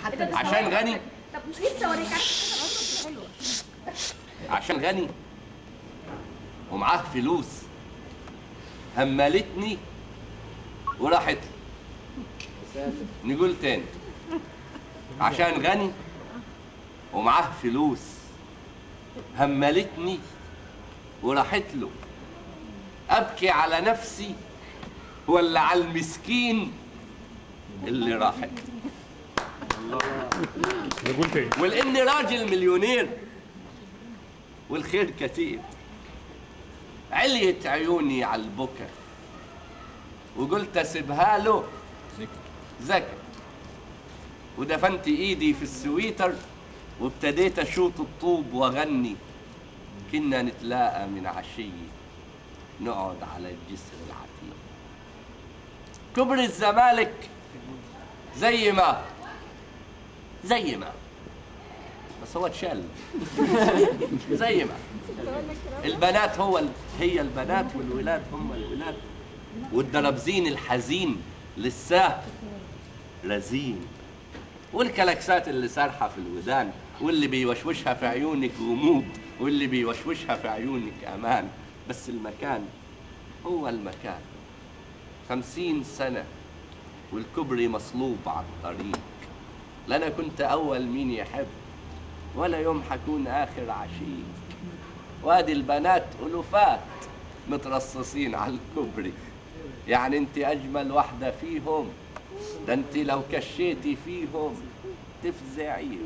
حتى عشان غني طب مش لسه اوريك عارف حلوه عشان غني ومعاه فلوس هملتني وراحت نقول تاني عشان غني ومعاه فلوس هملتني وراحت له ابكي على نفسي ولا على المسكين اللي راحت نقول تاني ولاني راجل مليونير والخير كتير عليت عيوني على البكا وقلت اسيبها له زكا ودفنت ايدي في السويتر وابتديت اشوط الطوب واغني كنا نتلاقى من عشية نقعد على الجسر العتيق كبر الزمالك زي ما هو. زي ما هو. بس هو اتشال زي ما البنات هو ال... هي البنات والولاد هم الولاد والدرابزين الحزين لساه رزين والكلاكسات اللي سارحة في الودان واللي بيوشوشها في عيونك غموض واللي بيوشوشها في عيونك أمان بس المكان هو المكان خمسين سنة والكبري مصلوب على الطريق لا أنا كنت أول مين يحب ولا يوم حكون آخر عشيق وادي البنات ألوفات مترصصين على الكوبري يعني انت أجمل واحدة فيهم ده انت لو كشيتي فيهم تفزعيهم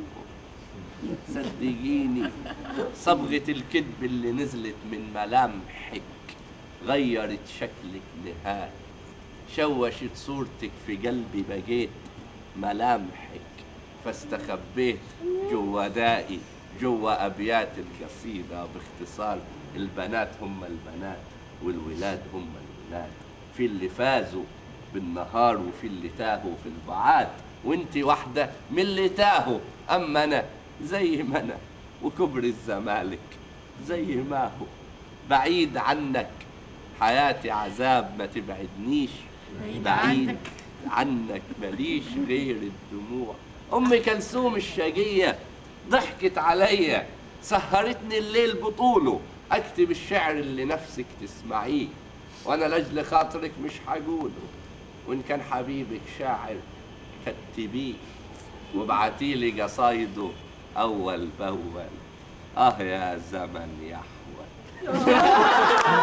صدقيني صبغة الكذب اللي نزلت من ملامحك غيرت شكلك نهائي شوشت صورتك في قلبي بقيت ملامحك فاستخبيت جوا دائي جوا أبيات القصيدة باختصار البنات هم البنات والولاد هم الولاد في اللي فازوا بالنهار وفي اللي تاهوا في البعاد وانت واحدة من اللي تاهوا أما أنا زي ما أنا وكبر الزمالك زي ما هو بعيد عنك حياتي عذاب ما تبعدنيش بعيد عنك ماليش غير الدموع ام كلثوم الشقيه ضحكت عليا سهرتني الليل بطوله اكتب الشعر اللي نفسك تسمعيه وانا لاجل خاطرك مش هقوله وان كان حبيبك شاعر كتبيه وابعتيلي قصايده اول باول اه يا زمن يا احول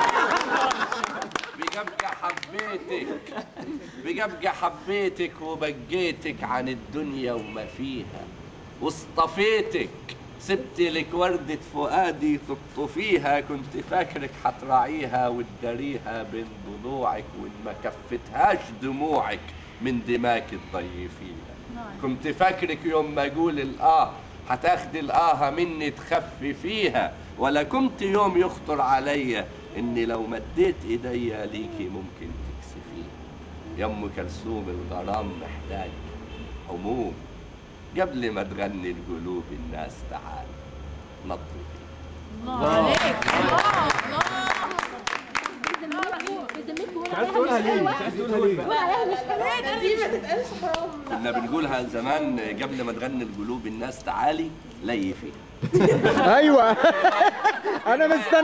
بجبجة حبيتك بجبجة حبيتك وبجيتك عن الدنيا وما فيها واصطفيتك سبت لك وردة فؤادي تطفيها كنت فاكرك هتراعيها وتداريها بين ضلوعك وان ما كفتهاش دموعك من دماك تضيفيها كنت فاكرك يوم ما اقول الاه هتاخدي الآه مني تخفي فيها ولا كنت يوم يخطر عليا اني لو مديت ايديا ليكي ممكن تكسفيه يا ام كلثوم الغرام محتاج هموم قبل ما تغني القلوب الناس تعال نطلق الله عليك الله مش عايز تقولها ليه مش عايز تقولها ليه دي ما تتقالش حرام كنا بنقولها زمان قبل ما تغني القلوب الناس تعالي لي فيها ايوه انا مستني